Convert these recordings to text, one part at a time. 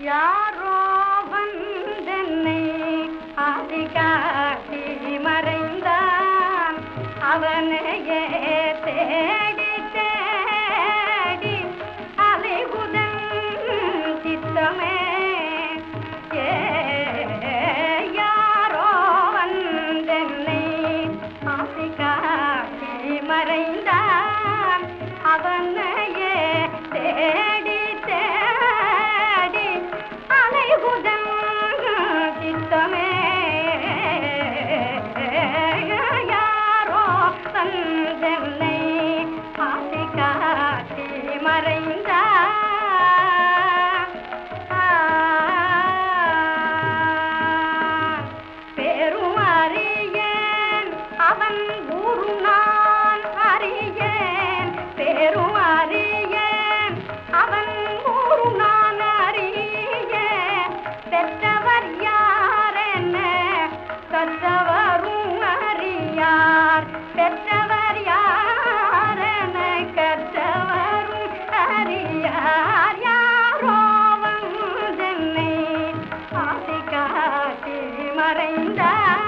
யாரோ வந்தென்னை ஆதி காட்டி மறைந்தான் அவனையே தேடி தேடி அலைகுதன் சித்தமே ஏ யாரோ வந்தென்னை ஆசி காட்டி மறைந்தான் அவனையே தேடி தேடி அலைகுதன் சித்தமே யாரோ தந்தென்னை ஆசி காட்டி மறைந்தான் பெரும் அறியேன் அவன் குரு நான் அறியேன் பெரும் அறியேன் அவன் குரு நான் அறியேன் பெற்றவர் யாரென்ன கற்றவரும் அறியார் பெற்றவர் யாரென கற்றவரும் அறியார் யாரோ வந்தென்னை ஆசை காட்டி மறைந்தார்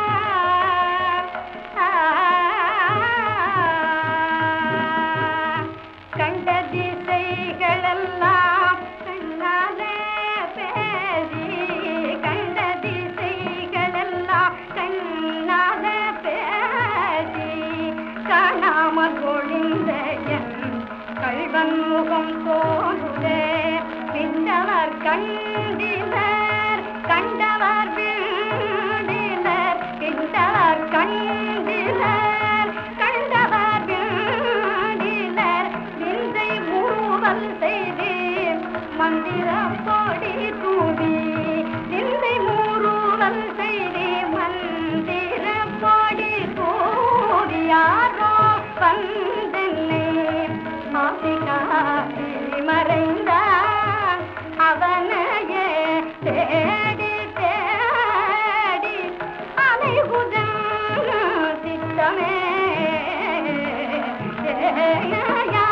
கண்ட திசைகளெல்லாம் கண்ணாலே பேசி கண்ட திசைகளெல்லாம் கண்ணாலே பேசி காணாமல் ஒளிந்த என் கள்வன் முகம் தோன்றுதே பின்னவர் கண்டிலர் கண்டவர் வீடிலர் கிண்டவர் கண்டிலர் கண்டவர் வீடிலர் விந்தை மூவல் செய்து மந்திரம் போடி தூவி விந்தை மூறுவல் செய்து மந்திரம் போடி தூவி யாரோ வந்தென்னை ஆசி காட்டி மறைந்தான் அவனையே தேடி தேடி அலைகுதன் சித்தமே